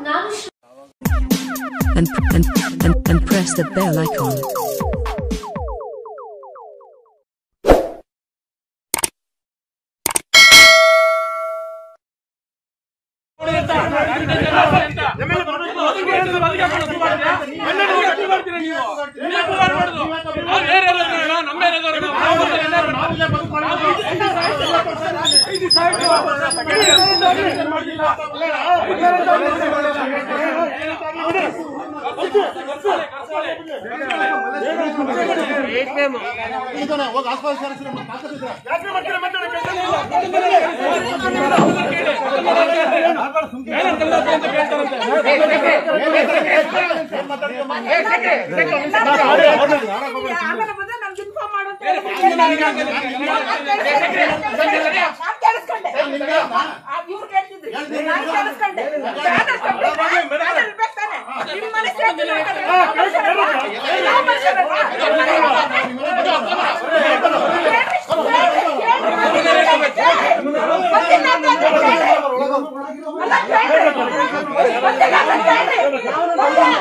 ನಾನು Shri- and, and, and, and press the bell icon. ಹೋಗಿ ಆಸ್ಪಾಸ್ ಆಗಲ್ಲ ಬಂದ್ರೆ ನಮ್ಗೆ ಇನ್ಫಾರ್ಮ್ ಮಾಡು ಅಂತ ಹೇಳಿದ್ರು. ನಾನ್ ಕೇಳಿಸ್ಕೊಂಡೆ. ಆ, ಇವ್ರು ಕೇಳ್ತಿದ್ರು. ನಾನ್ ಕೇಳಿಸ್ಕೊಂಡೆ. ಚಾನಲ್ ಕಂಪ್ಲೀಟ್ ಚಾನಲ್ ಇರ್ಬೇಕು ತಾನೆ? ನಿಮ್ ಮನೆ ಸೇರ್ತಿ ನೋಡ್ಕೊಂಡ್ರೆ ಯಾವ ಮನುಷ್ಯರಲ್ಲ? ಯಾವ ಮನುಷ್ಯರಲ್ಲ? ನಿಮ್ ಮನೆ ಗೊತ್ತಿಲ್ಲ ಅಂತ ಅಂದ್ರೆ ಕೇಳಿ. ಅಲ್ಲ ಕೇಳಿ. ಗೊತ್ತಿಲ್ಲ ಅಂತ ಕೇಳಿ.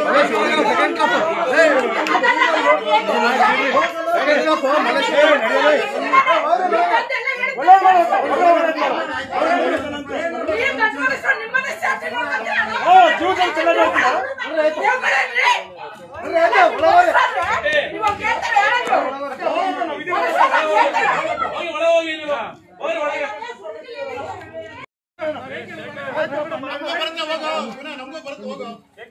ಬರುತ್ತೆ ಹೋಗೋ ವಿನಯ್, ನಮಗೂ ಬರುತ್ತೆ ಹೋಗೋ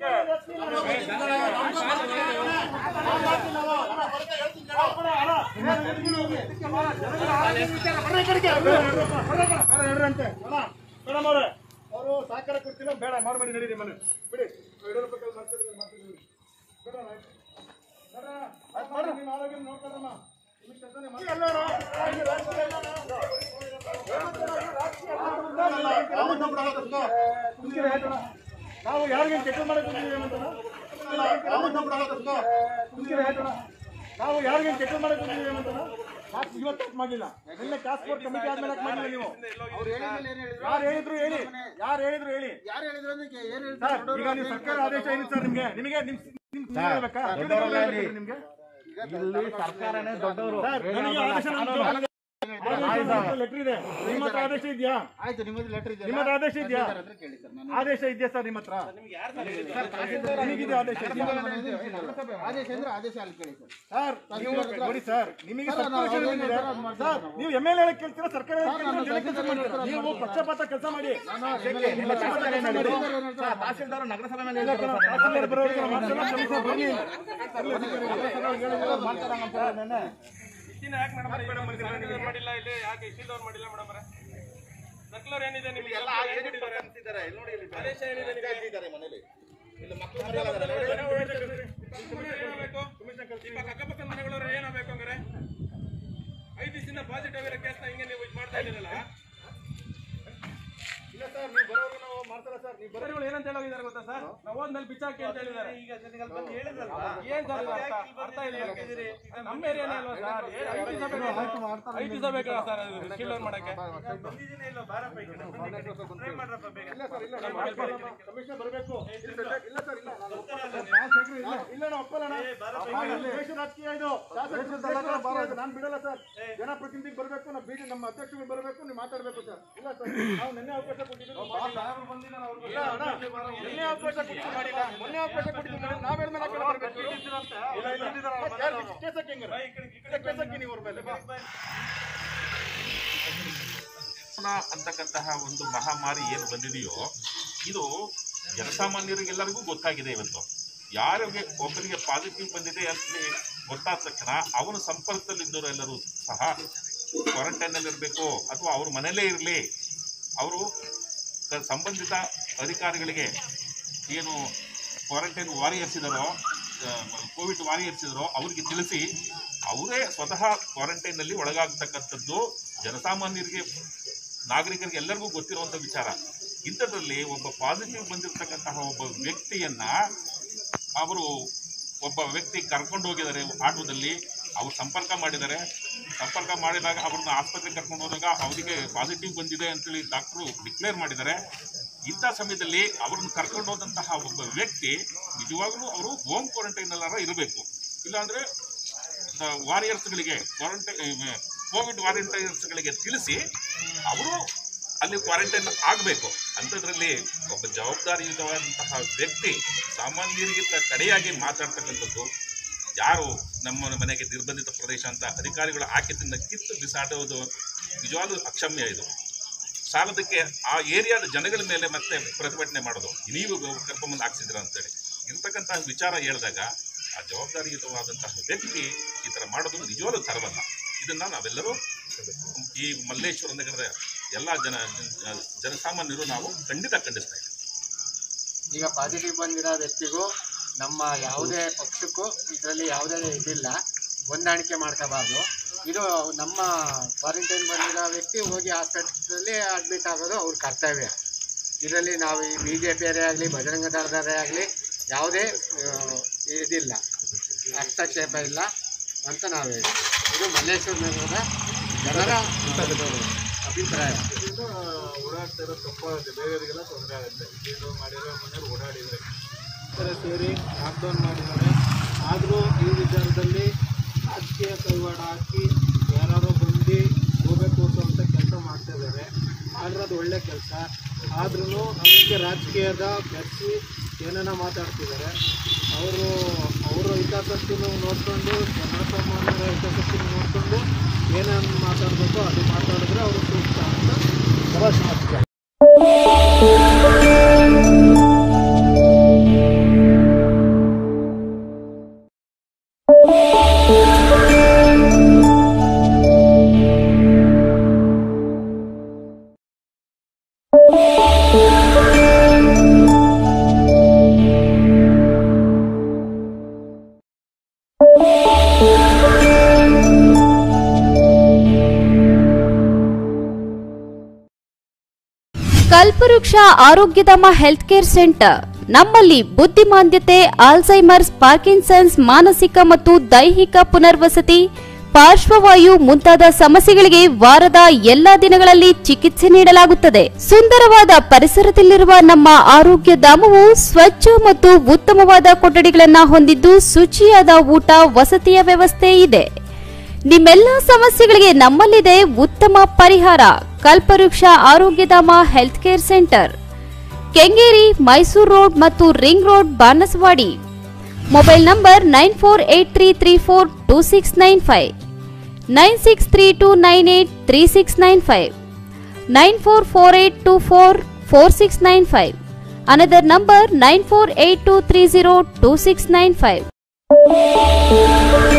ಅವರು ಸಹಕಾರ ಕೊಡ್ತಿಲ್ಲ ಬೇಡ ಮಾಡಬೇಡಿ ನಡೀರಿ ಮನೆ ಬಿಡಿ ಯಡಿಯೂರಪ್ಪ ಕೈಲಿ ಮಾಡ್ತಿರ್ತಾರೆ, ಮಾಡ್ತಿರ್ತಾರೆ. ಬೇಡ, ಆಯ್ತು. ಬೇಡ, ಆಯ್ತು ಮಾಡ್ರಿ, ನಿಮ್ಮ ಆರೋಗ್ಯ ನೋಡ್ಕೊಳಮ್ಮ. ನಿಮಗೆ ಕೆಲ್ಸನೇ ಮಾಡಿ. ಅಲ್ಲ ಅಣ್ಣ, ರಾಜಕೀಯ ರಾಜಕೀಯ ಅಲ್ಲ ಅಣ್ಣ. ರಾಮಣ್ಣ ಬಿಡಲ್ಲ ಕೃಷ್ಣ. ಕುಂತಿರಿ ಆಯ್ತು ಅಣ್ಣ. ನಾವು ಯಾರಿಗೆ ಕೆಟ್ಟ ಮಾಡಕ್ ಬಂದಿದ್ದೀವಿ ಅಂತ ರಾಮಣ್ಣ ಬಿಡಲ್ಲ ಕೃಷ್ಣ. ಕುಂತಿರಿ ಆಯ್ತು ಅಣ್ಣ. ನಾವು ಯಾರಿಗೆ ಕೆಟ್ಟ ಮಾಡಕ್ ಬಂದಿದ್ದೀವಿ ಅಂತ ಯಾಕೆ ಇವತ್ತು ಯಾಕೆ ಮಾಡಿಲ್ಲ ನಿನ್ನೆ ಟಾಸ್ಕ್ ಫೋರ್ಸ್ ಕಮಿಟಿ ಆದ್ಮೇಲೆ ಯಾಕೆ ಮಾಡಿಲ್ಲ ನೀವು ಯಾರು ಹೇಳಿದ್ರು ಹೇಳಿ ಯಾರು ಹೇಳಿದ್ರು ಹೇಳಿ ಯಾರು ಹೇಳಿದ್ರು ಅಂದ್ರೆ ಏನ್ ಸರ್ ಈಗ ನೀವು ಸರ್ಕಾರ ಆದೇಶ ಏನಿದೆ ಸರ್ ನಿಮ್ಗೆ ನಿಮಗೆ ನಿಮ್ ನಿಮ್ ಸುಮ್ನೆ ಇರ್ಬೇಕಾ? ನಿಮ್ಗೆ ಇಲ್ಲಿ ಸರ್ಕಾರನೇ ದೊಡ್ಡವರು ಸರ್ ನನಗೆ ಆದೇಶ ನಮ್ದು- ಲೆಟರ್ ಇದೆ ನಿಮ್ಮ ಹತ್ರ ಆದೇಶ ಇದೆಯಾ ಆಯ್ತು ನಿಮ್ಮದು ಲೆಟರ್ ಇದೆ ನಿಮ್ಮ ಹತ್ರ ಆದೇಶ ಇದೆಯಾ ಹತ್ರ ಕೇಳಿ ಸರ್ ನಾನು ಆದೇಶ ಇದೆಯಾ ಸರ್ ನಿಮ್ಮ ಹತ್ರ ನಿಮಗಿದೆ ಆದೇಶ ಇದೆಯಾ? ಆದೇಶ ಅಂದ್ರೆ ಆದೇಶ ಅಲ್ಲಿ ಕೇಳಿ ಸರ್ ಸರ್ ನೀವು ನೋಡಿ ಸರ್ ನಿಮಗೆ ಸರ್, ನಾವು ಸರ್ಕಾರ ಅದೇನು ಇದೆ. ಸರ್, ಅದು ಮಾಡ್ತೀವಿ ಸರ್ ನೀವು ಎಮ್ ಎಲ್ ಎ ಕೇಳ್ತೀರಾ ಸರ್ಕಾರ ಹೇಳಕ್ ಕೇಳ್ತೀರಾ? ಜನಕ್ಕೆ ಕೆಲಸ ಮಾಡ್ತೀರಾ? ನೀವು ಪಕ್ಷಪಾತ ಕೆಲಸ ಮಾಡಿ ಪಕ್ಷಪಾತ ಕೆಲಸ ಮಾಡಿ ತಹಸೀಲ್ದಾರ್ ನಗರಸಭೆ ಮೇಲೆ ಇಲ್ಲ ಕಣೋ, ತಹಸೀಲ್ದಾರ್ ಬರೋರಿಗೆ ನಾವು ಮಾತನ್ನ ಕ್ಷಮಿಸಿ ಬನ್ನಿ. ಮಾಡಿಲ್ಲ ಇಲ್ಲಿ ಯಾಕೆ ಇಷ್ಟಿದವ್ರು ಮಾಡಿಲ್ಲ ಮೇಡಮ್ ನಕ್ಲರ್ ಏನಿದೆ ನಿಮಗೆ ಆದೇಶ ಏನಿದೆ ನಿಮಗೆ ಏನಾಗಬೇಕು ಇವಾಗ ಅಕ್ಕಪಕ್ಕದ ಮನೆಗಳವ್ರು ಏನಾಗಬೇಕು ಹಂಗಾರೆ ಐದು ದಿವಸದಿಂದ ಪಾಸಿಟಿವ್ ಆಗಿರೋ ಕೇಸ್ನ ಹಿಂಗೆ ನೀವು ಇದು ಮಾಡ್ತಾ ಇದ್ದೀರಲ್ಲ ಇಲ್ಲ ಸರ್ ನೀವು ಬರೋರು ನಾವು ಮಾಡ್ತಾರ ಸರ್ ನೀವು ಬರೋ ಬರೀಗಳು ಏನಂತ ಹೇಳೋಗಿದ್ದಾರೆ ಗೊತ್ತಾ ಸರ್ ನಾವು ಹೋದ್ಮೇಲೆ ಬಿಚ್ಚಾಕಿ ಅಂತ ಹೇಳಿದ್ದಾರೆ ಏನ್ ಸರ್ ಇದು ಅರ್ಥ ಅರ್ಥ ಇಲ್ಲ ನಮ್ಮ ಏರಿಯಾನೇ ಅಲ್ವಾ ಸರ್ ಏನ್ ಐದು ದಿವಸ ಬೇಕಾ ಐದು ದಿವಸ ಬೇಕಾ ಸರ್ ಅದು ಕೀಳೋರ್ ಮಾಡಕ್ಕೆ ಕಮಿಷನರ್ ಬರಬೇಕು ಇಲ್ಲ ಸರ್ ಇಲ್ಲ ನಾನು- ಇಲ್ಲ ಇಲ್ಲ ನಾವು ಒಪ್ಪಲ್ಲ ಅಣ್ಣ. ಇದು ದೇಶ ರಾಜಕೀಯ ಇದು ಶಾಸಕರು ದೇಶ ರಾಜಕೀಯ ಇದು. ನಾನು ಬಿಡಲ್ಲ ಸರ್ ಜನಪ್ರತಿನಿಧಿಗೆ ಬರಬೇಕು ನಮ್ಮ ಬಿಜೆ ನಮ್ಮ ಅಧ್ಯಕ್ಷರು ಬರಬೇಕು ನೀವು ಮಾತಾಡಬೇಕು ಸರ್ ಇಲ್ಲ ಸರ್ ನಾವು ನಿನ್ನೆ ಅವಕಾಶ ಕೊಟ್ಟಿದ್ದೀವಿ ಇಲ್ಲ ಅಣ್ಣ, ನಿನ್ನೆ ಅವಕಾಶ ಕೊಟ್ಟಿದ್ದು ಮಾಡಿಲ್ಲ ಮೊನ್ನೆ ಅವಕಾಶ ಕೊಟ್ಟಿದ್ದು ಮಾಡಿಲ್ಲ ನಾವು ಹೇಳಿದ್ಮೇಲೆ ಆ ಕಡೆ ಬರ್ಬೇಕು ಇಲ್ಲ ಇಲ್ಲ ಮತ್ತೆ ಯಾರು ಕೇಸಕ್ಕೆ ಹೆಂಗಾರೆ? ಕೇಸಕ್ಕೆ ನೀವು ಅವ್ರ ಮೇಲೆ ಕೊರೋನಾ ಅಂತಕ್ಕಂತಹ ಒಂದು ಮಹಾಮಾರಿ ಏನು ಬಂದಿದೆಯೋ ಇದು ಜನಸಾಮಾನ್ಯರಿಗೆಲ್ಲರಿಗೂ ಗೊತ್ತಾಗಿದೆ ಇವತ್ತು ಯಾರಿಗೆ ಒಬ್ಬರಿಗೆ ಪಾಸಿಟಿವ್ ಬಂದಿದೆ ಅಂತ ಗೊತ್ತಾದ ತಕ್ಷಣ ಅವನ ಸಂಪರ್ಕದಲ್ಲಿದ್ದವರೆಲ್ಲರೂ ಸಹ ಕ್ವಾರಂಟೈನಲ್ಲಿ ಇರಬೇಕು ಅಥವಾ ಅವ್ರ ಮನೆಯಲ್ಲೇ ಇರಲಿ ಅವರು ಕ- ಸಂಬಂಧಿತ ಅಧಿಕಾರಿಗಳಿಗೆ ಏನು ಕ್ವಾರಂಟೈನ್ ವಾರಿಯರ್ಸ್ ಇದ್ದಾರೋ ಕೋವಿಡ್ ವಾರಿಯರ್ಸ್ ಇದ್ದಾರೋ ಅವರಿಗೆ ತಿಳಿಸಿ ಅವರೇ ಸ್ವತಃ ಕ್ವಾರಂಟೈನ್ನಲ್ಲಿ ಒಳಗಾಗತಕ್ಕಂಥದ್ದು ಜನಸಾಮಾನ್ಯರಿಗೆ ನಾಗರಿಕರಿಗೆ ಎಲ್ಲರಿಗೂ ಗೊತ್ತಿರುವಂಥ ವಿಚಾರ ಇಂಥದ್ರಲ್ಲಿ ಒಬ್ಬ ಪಾಸಿಟಿವ್ ಬಂದಿರತಕ್ಕಂತಹ ಒಬ್ಬ ವ್ಯಕ್ತಿಯನ್ನ ಅವರು ಒಬ್ಬ ವ್ಯಕ್ತಿ ಕರ್ಕೊಂಡು ಹೋಗಿದ್ದಾರೆ ಆಟೋದಲ್ಲಿ ಅವ್ರು ಸಂಪರ್ಕ ಮಾಡಿದ್ದಾರೆ ಸಂಪರ್ಕ ಮಾಡಿದಾಗ ಅವ್ರನ್ನ ಆಸ್ಪತ್ರೆಗೆ ಕರ್ಕೊಂಡು ಹೋದಾಗ ಅವರಿಗೆ ಪಾಸಿಟಿವ್ ಬಂದಿದೆ ಅಂತೇಳಿ ಡಾಕ್ಟ್ರು ಡಿಕ್ಲೇರ್ ಮಾಡಿದ್ದಾರೆ ಇಂಥ ಸಮಯದಲ್ಲಿ ಅವರನ್ನು ಕರ್ಕೊಂಡು ಹೋದಂತಹ ಒಬ್ಬ ವ್ಯಕ್ತಿ ನಿಜವಾಗ್ಲೂ ಅವರು ಹೋಮ್ ಕ್ವಾರಂಟೈನ್ ಎಲ್ಲಾರ ಇರಬೇಕು ಇಲ್ಲಾಂದ್ರೆ ವಾರಿಯರ್ಸ್ಗಳಿಗೆ ಕ್ವಾರಂಟೈನ್ ಕೋವಿಡ್ ವಾರಿಯರ್ಸ್ಗಳಿಗೆ ತಿಳಿಸಿ ಅವರು ಅಲ್ಲಿ ಕ್ವಾರಂಟೈನ್ ಆಗಬೇಕು ಅಂಥದ್ರಲ್ಲಿ ಒಬ್ಬ ಜವಾಬ್ದಾರಿಯುತವಾದಂತಹ ವ್ಯಕ್ತಿ ಸಾಮಾನ್ಯರಿಗಿಂತ ಕಡೆಯಾಗಿ ಮಾತಾಡ್ತಕ್ಕಂಥದ್ದು ಯಾರು ನಮ್ಮ ಮನೆಗೆ ನಿರ್ಬಂಧಿತ ಪ್ರದೇಶ ಅಂತ ಅಧಿಕಾರಿಗಳು ಹಾಕಿದ್ದನ್ನ ಕಿತ್ತು ಬಿಸಾಡುವುದು ನಿಜವಾಗ್ಲೂ ಅಕ್ಷಮ್ಯ ಇದು ಸಾಲದಕ್ಕೆ ಆ ಏರಿಯಾದ ಜನಗಳ ಮೇಲೆ ಮತ್ತೆ ಪ್ರತಿಭಟನೆ ಮಾಡೋದು ನೀವು ಕರ್ಕೊಂಬಂದು ಹಾಕ್ಸಿದ್ರ ಅಂತೇಳಿ ಇರ್ತಕ್ಕಂತಹ ವಿಚಾರ ಹೇಳಿದಾಗ ಆ ಜವಾಬ್ದಾರಿಯುತವಾದಂತಹ ವ್ಯಕ್ತಿ ಈ ಥರ ಮಾಡೋದು ನಿಜವಾಗ್ಲೂ ತರವಲ್ಲ ಇದನ್ನ ನಾವೆಲ್ಲರೂ ಈ ಮಲ್ಲೇಶ್ವರ ನಗರದ ಎಲ್ಲ ಜನ ಜನ- ಜನಸಾಮಾನ್ಯರು ನಾವು ಖಂಡಿತ ಖಂಡಿಸ್ತಾ ಇದ್ದೀವಿ ಈಗ ಪಾಸಿಟಿವ್ ಬಂದಿರೋ ವ್ಯಕ್ತಿಗೂ ನಮ್ಮ ಯಾವುದೇ ಪಕ್ಷಕ್ಕೂ ಇದರಲ್ಲಿ ಯಾವುದೇ ಇದಿಲ್ಲ ಹೊಂದಾಣಿಕೆ ಮಾಡ್ಕೋಬಾರ್ದು ಇದು ನಮ್ಮ ಕ್ವಾರಂಟೈನ್ ಬಂದಿರೋ ವ್ಯಕ್ತಿ ಹೋಗಿ ಹಾಸ್ಪಿಟ್ಲಲ್ಲಿ ಅಡ್ಮಿಟ್ ಆಗೋದು ಅವ್ರ ಕರ್ತವ್ಯ ಇದರಲ್ಲಿ ನಾವು ಈ ಬಿ ಜೆ ಪಿಯವರೇ ಆಗಲಿ ಬಜರಂಗ ದಳದವರೇ ಆಗಲಿ ಯಾವುದೇ ಆ, ಇದಿಲ್ಲ ಹಸ್ತಕ್ಷೇಪ ಇಲ್ಲ ಅಂತ ನಾವು ಹೇಳಿ ಇದು ಮಲ್ಲೇಶ್ವರ ನಗರದ ಜನರ ಒಂದು ಅಭಿಪ್ರಾಯ ಓಡಾಡ್ತಾ ಇರೋ ತಪ್ಪಾಗುತ್ತೆ ಬೇರೆಯವರಿಗೆಲ್ಲ ತೊಂದರೆ ಆಗುತ್ತೆ ಏನು ಮಾಡಿರೋ ಮನೆಯವ್ರು ಓಡಾಡಿದ್ರೆ ಥರ ಸೇರಿ ಲಾಕ್ಡೌನ್ ಮಾಡಿದ್ದಾರೆ ಆದರೂ ಈ ವಿಚಾರದಲ್ಲಿ ರಾಜಕೀಯ ಕೈವಾಡ ಹಾಕಿ ಯಾರು ಬಂದು ಹೋಗಬೇಕು ಅಂತ ಕೆಲಸ ಮಾಡ್ತಾ ಇದ್ದಾರೆ ಆದರೆ ಅದು ಒಳ್ಳೆ ಕೆಲಸ ಆದ್ರೂ ಅದಕ್ಕೆ ರಾಜಕೀಯದ ಬೆರೆಸಿ ಏನೇನೋ ಮಾತಾಡ್ತಿದ್ದಾರೆ ಅವರು ಅವರ ಹಿತಾಸಕ್ತಿನೂ ನೋಡಿಕೊಂಡು ಜನಸಾಮಾನ್ಯರ ಹಿತಾಸಕ್ತಿನೂ ನೋಡಿಕೊಂಡು ಏನೇನು ಮಾತಾಡಬೇಕು ಅದು ಮಾತಾಡಿದ್ರೆ ಅವರು ಸೂಕ್ತ ಅಂತ ಕಲ್ಪವೃಕ್ಷ ಆರೋಗ್ಯಧಾಮ ಹೆಲ್ತ್ ಕೇರ್ ಸೆಂಟರ್ ನಮ್ಮಲ್ಲಿ ಬುದ್ಧಿಮಾಂದ್ಯತೆ ಆಲ್ಝೈಮರ್ಸ್ ಪಾರ್ಕಿನ್ಸನ್ಸ್ ಮಾನಸಿಕ ಮತ್ತು ದೈಹಿಕ ಪುನರ್ವಸತಿ ಪಾರ್ಶ್ವವಾಯು ಮುಂತಾದ ಸಮಸ್ಯೆಗಳಿಗೆ ವಾರದ ಎಲ್ಲಾ ದಿನಗಳಲ್ಲಿ ಚಿಕಿತ್ಸೆ ನೀಡಲಾಗುತ್ತದೆ ಸುಂದರವಾದ ಪರಿಸರದಲ್ಲಿರುವ ನಮ್ಮ ಆರೋಗ್ಯ ಧಾಮವು ಸ್ವಚ್ಛ ಮತ್ತು ಉತ್ತಮವಾದ ಕೊಠಡಿಗಳನ್ನು ಹೊಂದಿದ್ದು ಶುಚಿಯಾದ ಊಟ ವಸತಿಯ ವ್ಯವಸ್ಥೆ ಇದೆ ನಿಮ್ಮೆಲ್ಲ ಸಮಸ್ಯೆಗಳಿಗೆ ನಮ್ಮಲ್ಲಿದೆ ಉತ್ತಮ ಪರಿಹಾರ Kalpavriksha Arogyadhama health care centre Kengeri Mysuru road ಮತ್ತು ring road Banaswadi mobile number nine four eight three three four two six nine five nine six three two nine eight three six nine five nine four four eight two four four six nine five another number nine four eight two three zero two six nine five